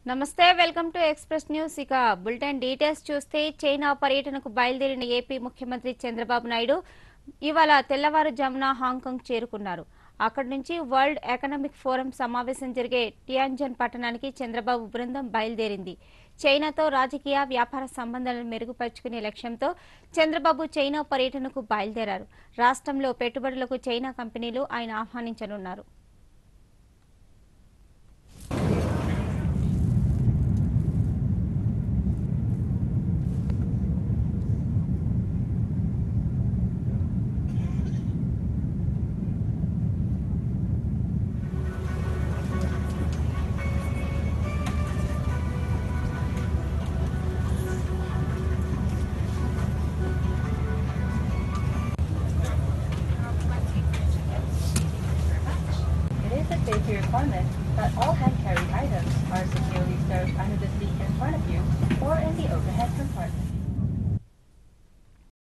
నమస్తే welcome to Express News ఇక bulletin details చూస్తే చైనా పర్యటనకు బయలుదేరిన ఏపీ ముఖ్యమంత్రి చంద్రబాబు నాయుడు ఇవాళ తెల్లవారుజామున హాంకాంగ్ చేరుకున్నారు అక్కడి నుంచి వరల్డ్ ఎకనామిక్ ఫోరం సమావేశం జరిగే టియాన్జన్ పట్టణానికి చంద్రబాబు బృందం బయలుదేరింది చైనాతో రాజకీయ వ్యాపార సంబంధాలను మెరుగుపరుచుకునే లక్ష్యంతో చంద్రబాబు చైనా పర్యటనకు బయలుదేరారు రాష్ట్రంలో పెట్టుబడులకు చైనా కంపెనీలు ఆయన ఆహ్వానించనున్నారు It is a safety requirement that all hand-carried items are